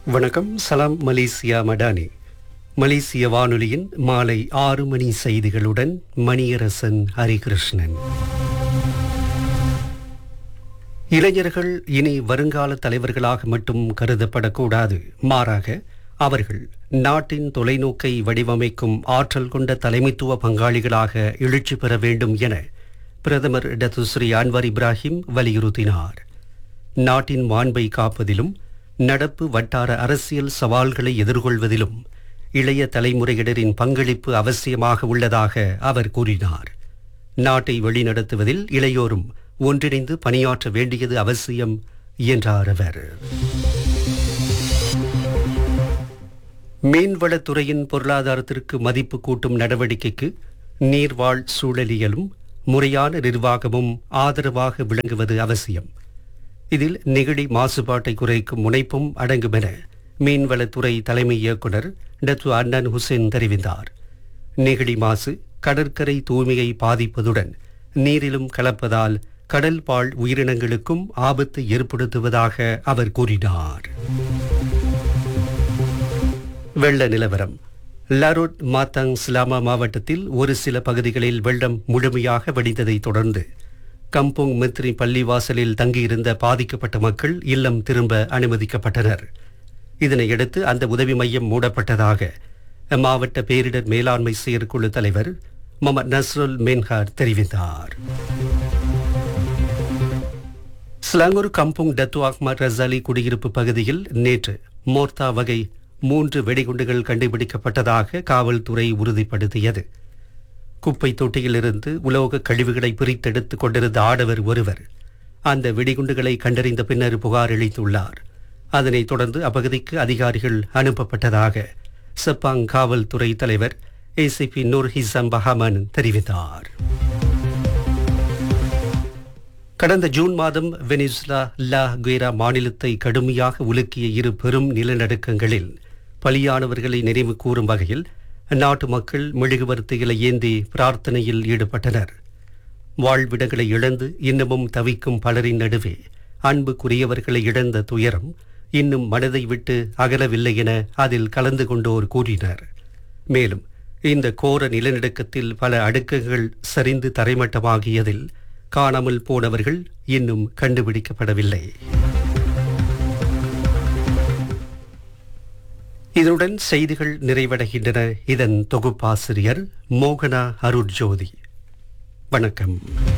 வணக்கம் சலாம் மலேசியா மடானி மலேசிய வானொலியின் மாலை ஆறு மணி செய்திகளுடன் மணியரசன் ஹரிகிருஷ்ணன் இளைஞர்கள் இனி வருங்கால தலைவர்களாக மட்டும் கருதப்படக்கூடாது மாறாக அவர்கள் நாட்டின் தொலைநோக்கை வடிவமைக்கும் ஆற்றல் கொண்ட தலைமைத்துவ பங்காளிகளாக எழுச்சி பெற வேண்டும் என பிரதமர் டத்துஸ்ரீ அன்வர் இப்ராஹிம் வலியுறுத்தினார் நாட்டின் மாண்பை காப்பதிலும் நடப்பு வட்டார அரசியல் சவால்களை எதிர்கொள்வதிலும் இளைய தலைமுறையினரின் பங்களிப்பு அவசியமாக உள்ளதாக அவர் கூறினார் நாட்டை வழிநடத்துவதில் இளையோரும் ஒன்றிணைந்து பணியாற்ற வேண்டியது அவசியம் என்றார் அவர் மீன்வளத்துறையின் பொருளாதாரத்திற்கு மதிப்பு கூட்டும் நடவடிக்கைக்கு நீர்வாழ் சூழலியலும் முறையான நிர்வாகமும் ஆதரவாக விளங்குவது அவசியம் இதில் நெகிழி மாசுபாட்டை குறைக்கும் முனைப்பும் அடங்கும் என மீன்வளத்துறை தலைமை இயக்குனர் டத்து அண்ணன் ஹுசேன் தெரிவித்தார் நெகிழி மாசு கடற்கரை தூய்மையை பாதிப்பதுடன் நீரிலும் கலப்பதால் கடல் பால் உயிரினங்களுக்கும் ஆபத்து ஏற்படுத்துவதாக அவர் கூறினார் வெள்ள நிலவரம் லரோட் மாத்தாங் ஸ்லாமா மாவட்டத்தில் ஒரு சில பகுதிகளில் வெள்ளம் முழுமையாக வடிந்ததை தொடர்ந்து கம்போங் மித்ரி பள்ளிவாசலில் தங்கியிருந்த பாதிக்கப்பட்ட மக்கள் இல்லம் திரும்ப அனுமதிக்கப்பட்டனர் இதனையடுத்து அந்த உதவி மையம் மூடப்பட்டதாக மாவட்ட பேரிடர் மேலாண்மை செயற்குழு தலைவர் முகமது நஸ்ருல் மென்ஹார் தெரிவித்தார் Selangor Kampung Datuk Ahmad Razali குடியிருப்பு பகுதியில் நேற்று மோர்த்தா வகை மூன்று வெடிகுண்டுகள் கண்டுபிடிக்கப்பட்டதாக காவல்துறை உறுதிப்படுத்தியது குப்பை தொட்டியிலிருந்து உலோக கழிவுகளை பிரித்தெடுத்துக் கொண்டிருந்த ஆடவர் ஒருவர் அந்த வெடிகுண்டுகளை கண்டறிந்த பின்னர் புகார் அளித்துள்ளார் அதனைத் தொடர்ந்து அப்பகுதிக்கு அதிகாரிகள் அனுப்பப்பட்டதாக செப்பாங் காவல்துறை தலைவர் ஏசிபி நூர் ஹிசம் பஹாமன் தெரிவித்தார் கடந்த ஜூன் மாதம் வெனிசுலா லா குவேரா மாநிலத்தை கடுமையாக உலுக்கிய இரு பெரும் நிலநடுக்கங்களில் பலியானவர்களை நினைவு கூறும் வகையில் நாட்டு மக்கள் மெழுகுவர்த்திகளை ஏந்தி பிரார்த்தனையில் ஈடுபட்டனர் வாழ்விடங்களை இழந்து இன்னமும் தவிக்கும் பலரின் நடுவே அன்புக்குரியவர்களை இழந்த துயரம் இன்னும் மனதை விட்டு அகலவில்லை என அதில் கலந்து கொண்டோர் கூறினர் மேலும் இந்த கோர நிலநடுக்கத்தில் பல அடுக்குகள் சரிந்து தரைமட்டமாகியதில் காணாமல் போனவர்கள் இன்னும் கண்டுபிடிக்கப்படவில்லை இதனுடன் செய்திகள் நிறைவடைகின்றன இதன் தொகுப்பாசிரியர் மோகனா அருட்ஜோதி வணக்கம்